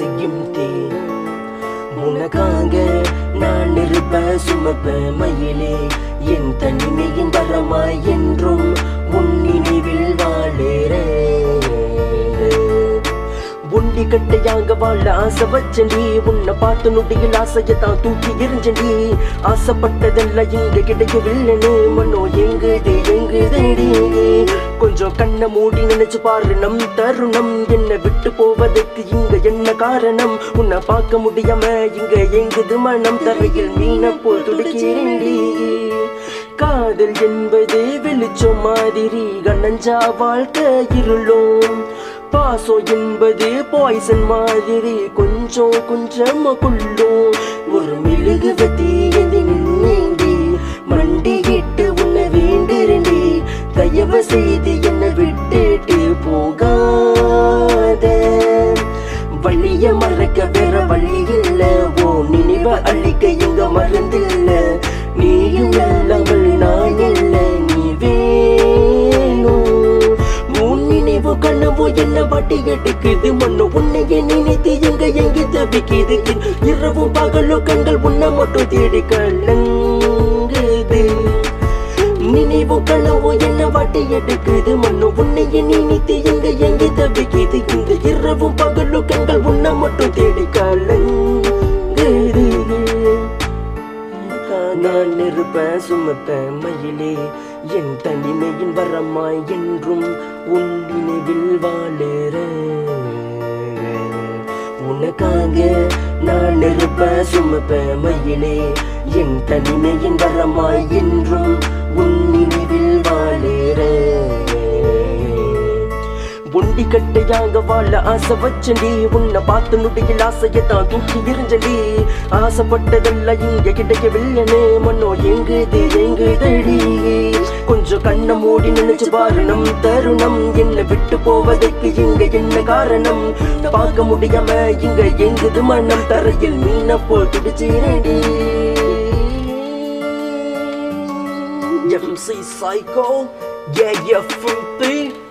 கிம்தி உனக்காக நான் இருப்பேன் சுமப்பேன் மயிலே என் தனிமையின் வரமாய் என்றும் உன் நினைவில் வாழுறேன் ஒண்டி கட்டையாக வாழ ஆசை வச்சண்டி உன்னை பார்த்த நொடியில் ஆசையத்தான் தூக்கி எரிஞ்சண்டி ஆசைப்பட்டதெல்லாம் இங்க கிடைக்கவில்லைன்னு மனோ எங்குது எங்குதடி கொஞ்சம் கண்ணை மூடி நினைச்சு பாரு நம் தருணம் என்னை விட்டு போவதற்கு இங்க என்ன காரணம் உன்னை பார்க்க முடியாம இங்க எங்குது மனம் தரையில் மீன போல் துடிக்கிறேன்டி காதல் என்பது வெளிச்சம் மாதிரி கண்ணஞ்சா வாழ்க்கை இருளும் பாசம் என்பது பாய்சன் மாதிரி கொஞ்சம் கொஞ்சமா கொள்ளும் ஒரு மெழுகு வத்தி நின்னேண்டி மண்டியிட்டு உன்னை வேண்டுறேன்டி தயவு செய்து என்னை விட்டுட்டு போகாத வழிய மறக்க வேற வழி இல்ல ஓ நினைவ அழிக்க இங்க மறந்தில்ல நீயும் இல்லாமல் நான் இல்ல நீ வேணும் உன் நினைவு கனவு என்ன பாட்டி எடுக்குது மண்ணு உன்னைய நினைத்து எங்க எங்க தவிக்குது இரவும் பகலோ கண்கள் உன்னை மட்டும் தேடி கலங்குது நினைவு கனவு என்ன வாட்டி எடுக்குது மண்ணு உன்னைய நினைத்து எங்க எங்க தவிக்குது இந்த இரவும் பகலோ கண்கள் உன்னை மட்டும் தேடி கலங்குது நான் இருப்பேன் சுமப்பேன் மயிலே என் தனிமையின் வரமாய் என்றும் உன் நினைவில் வாழுறேன் உனக்காக நான் இருப்பேன் சுமப்பேன் மயிலே என் தனிமையின் வரமாய் என்றும் உன் நினைவில் வாழுறேன் ஒண்டி கட்டையாக வாழ ஆசை வச்சண்டி உன்னை பார்த்த நொடியில் ஆசையத்தான் தூக்கி எரிஞ்சண்டி ஆசைப்பட்டதெல்லாம் இங்க கிடைக்கவில்லைனே மண்ணோ எங்குது எங்குதடி கொஞ்சம் கண்ணை மூடி நினைச்சு பாரு நம் தருணம் என்னை விட்டு போவதற்கு இங்க என்ன காரணம் பார்க்க முடியாம இங்க எங்குது மனம் தரையில் மீன போல் துடிச்சிரடி MC Psycho, yeah, yeah, fruity.